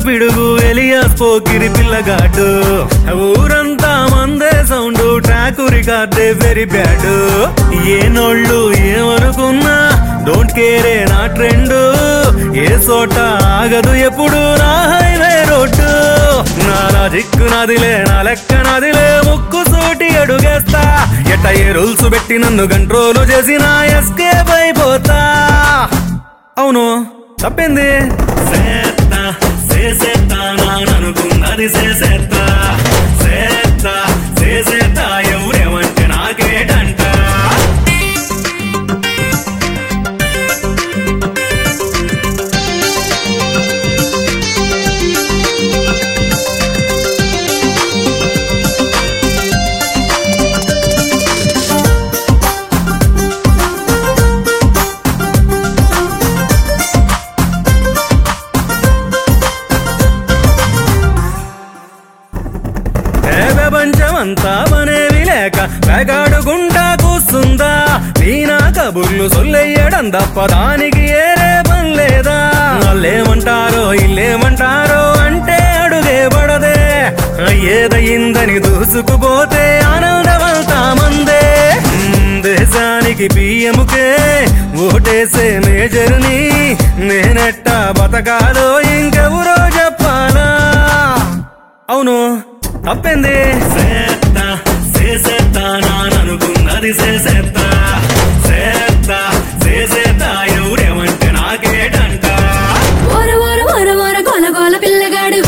పిడుగు ఎలియాస్ పోకిరి పిల్లగాడు ఊరంతా మందే సౌండ్ ట్రాక్ రికార్డే వెరీ బ్యాడ్ ఏ నోళ్ళు ఏమనుకున్నా డోంట్ కేరే నా ట్రెండ్ ఏ చోట ఆగదు ఎప్పుడు నా హైవే రోడ్డు నా లాజిక్ నాదిలే నా లెక్క నాదిలే ముక్కు సూటి అడుగేస్తా ఎట్ట ఏ రూల్స్ పెట్టి నన్ను కంట్రోల్ చేసి నా ఎస్కేప్ అయిపోతా అవును తప్పింది సేత్తా సేసేత్తా నాననుకున్నది సేసేత్తా సేత్తా సేసేత్తా ఎవరేమంటే నాకేటంట ఏ ప్రపంచమంతా మనేవి లేక వేగాడుకుంటా కూస్తుందా నీ నా కబుర్లు సొల్లెయ్యడం తప్ప దానికి ఏరే పని లేదా వాళ్ళేమంటారో ఇల్లేమంటారో అంటే అడుగే పడదే ఏదయిందని దూసుకుపోతే ఆనందమంతా మందే మ్, దేశానికి బియ్యముకే ఓటేసే మేజర్ని నేనెట్టా బతకాలో ఇంకెవరో చెప్పాలా అవును తప్పింది సేత్తా సేసేత్తా నాననుకున్నది సేసేత్తా సేత్తా సేసేత్తా ఎవరేమంటే నాకేటంట ఓర ఓర ఓర ఓర గోల గోల పిల్లగాడు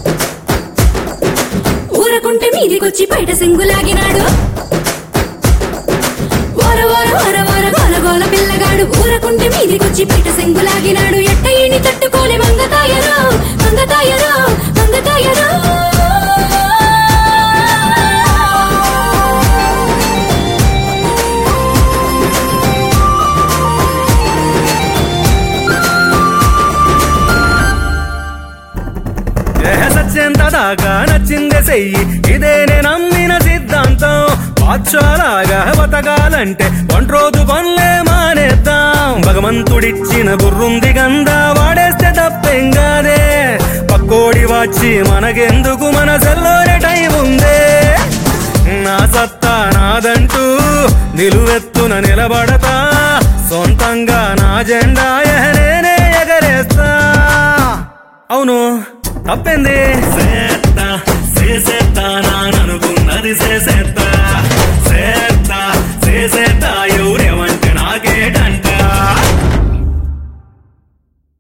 ఊరకుంటే మీదికొచ్చి బయట సింగులాగినాడు ఓర ఓర ఓర ఓర గోల గోల పిల్లగాడు ఊరకుంటే మీదికొచ్చి బయట సింగులాగినాడు ఎట్ట ఈని తట్టుకోలే మంగతాయరు మంగతాయరు మంగతాయరు ఏ సత్యంత దాకా నచ్చిందే చెయ్యి ఇదే నేను నమ్మిన సిద్ధాంతం పాచ్చాలాగా బతకాలంటే ఒంట్రోజు పనులే మానేద్దాం భగవంతుడిచ్చిన బుర్రుంది గంద వాడేస్తే తప్పేం కాదే పక్కోడి వచ్చి మనకెందుకు మన సెల్లోనే టైం ఉందే నా సత్తా నాదంటూ నిలువెత్తున నిలబడతా సొంతంగా నా జెండా నేనే ఎగరేస్తా అవును తప్పింది సేత్తా సేసేత్తా నాననుకున్నది సేసేత్తా